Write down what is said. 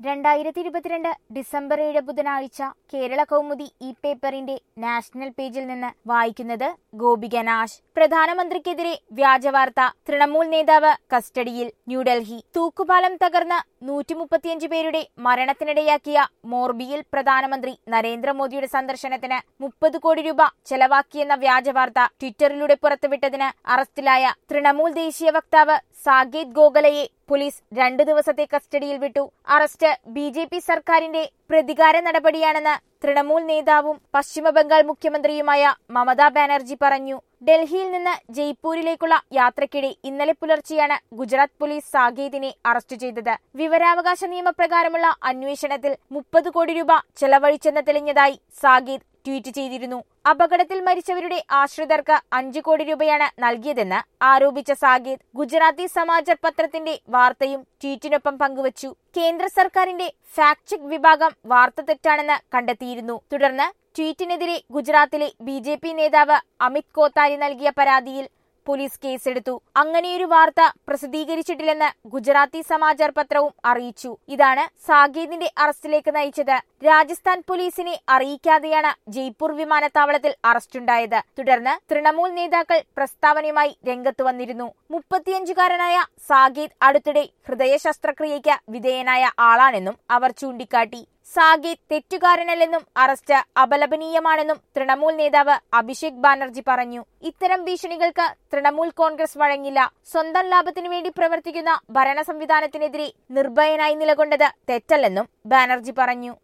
രണ്ടായിരത്തി ഇരുപത്തിരണ്ട് ഡിസംബർ ഏഴ് ബുധനാഴ്ച കേരള കൗമുദി ഈ പേപ്പറിന്റെ നാഷണൽ പേജിൽ നിന്ന് വായിക്കുന്നത് ഗോപിക നാശ് പ്രധാനമന്ത്രിക്കെതിരെ വ്യാജവാർത്ത തൃണമൂൽ നേതാവ് കസ്റ്റഡിയിൽ ന്യൂഡൽഹി തൂക്കുപാലം തകർന്ന് നൂറ്റി മുപ്പത്തിയഞ്ച് പേരുടെ മരണത്തിനിടയാക്കിയ മോർബിയിൽ പ്രധാനമന്ത്രി നരേന്ദ്രമോദിയുടെ സന്ദർശനത്തിന് മുപ്പത് കോടി രൂപ ചെലവാക്കിയെന്ന വ്യാജവാർത്ത ട്വിറ്ററിലൂടെ പുറത്തുവിട്ടതിന് അറസ്റ്റിലായ തൃണമൂൽ ദേശീയ വക്താവ് സാകേത് ഗോഖലയെ പോലീസ് രണ്ടു ദിവസത്തെ കസ്റ്റഡിയിൽ വിട്ടു അറസ്റ്റ് ബി ജെ പി സർക്കാരിന്റെ പ്രതികാര നടപടിയാണെന്ന് തൃണമൂൽ നേതാവും പശ്ചിമബംഗാൾ മുഖ്യമന്ത്രിയുമായ മമതാ ബാനർജി പറഞ്ഞു ഡൽഹിയിൽ നിന്ന് ജയ്പൂരിലേക്കുള്ള യാത്രക്കിടെ ഇന്നലെ പുലർച്ചെയാണ് ഗുജറാത്ത് പോലീസ് സാകേതിനെ അറസ്റ്റ് ചെയ്തത് വിവരാവകാശ നിയമപ്രകാരമുള്ള അന്വേഷണത്തിൽ മുപ്പത് കോടി രൂപ ചെലവഴിച്ചെന്ന് തെളിഞ്ഞതായി സാകേത് ട്വീറ്റ് ചെയ്തിരുന്നു അപകടത്തിൽ മരിച്ചവരുടെ ആശ്രിതർക്ക് അഞ്ചു കോടി രൂപയാണ് നൽകിയതെന്ന് ആരോപിച്ച സാകേത് ഗുജറാത്തി സമാചാർ പത്രത്തിന്റെ വാർത്തയും ട്വീറ്റിനൊപ്പം പങ്കുവച്ചു കേന്ദ്ര സർക്കാരിന്റെ ഫാക്ട് ചെക്ക് വിഭാഗം വാർത്ത തെറ്റാണെന്ന് കണ്ടെത്തിയിരുന്നു തുടർന്ന് ട്വീറ്റിനെതിരെ ഗുജറാത്തിലെ ബി നേതാവ് അമിത് കോത്താരി നൽകിയ പരാതിയിൽ പോലീസ് കേസെടുത്തു അങ്ങനെയൊരു വാർത്ത പ്രസിദ്ധീകരിച്ചിട്ടില്ലെന്ന് ഗുജറാത്തി സമാചാർ പത്രവും അറിയിച്ചു ഇതാണ് സാകേതിന്റെ അറസ്റ്റിലേക്ക് നയിച്ചത് രാജസ്ഥാൻ പോലീസിനെ അറിയിക്കാതെയാണ് ജയ്പൂർ വിമാനത്താവളത്തിൽ അറസ്റ്റുണ്ടായത് തുടർന്ന് തൃണമൂൽ നേതാക്കൾ പ്രസ്താവനയുമായി രംഗത്ത് വന്നിരുന്നു മുപ്പത്തിയഞ്ചുകാരനായ സാകേത് അടുത്തിടെ ഹൃദയ ശസ്ത്രക്രിയയ്ക്ക് വിധേയനായ ആളാണെന്നും അവർ ചൂണ്ടിക്കാട്ടി സാകേത് തെറ്റുകാരനല്ലെന്നും അറസ്റ്റ് അപലപനീയമാണെന്നും തൃണമൂൽ നേതാവ് അഭിഷേക് ബാനർജി പറഞ്ഞു ഇത്തരം ഭീഷണികൾക്ക് തൃണമൂൽ കോൺഗ്രസ് വഴങ്ങില്ല സ്വന്തം ലാഭത്തിനു വേണ്ടി പ്രവർത്തിക്കുന്ന ഭരണ സംവിധാനത്തിനെതിരെ നിർഭയനായി നിലകൊണ്ടത് തെറ്റല്ലെന്നും ബാനർജി പറഞ്ഞു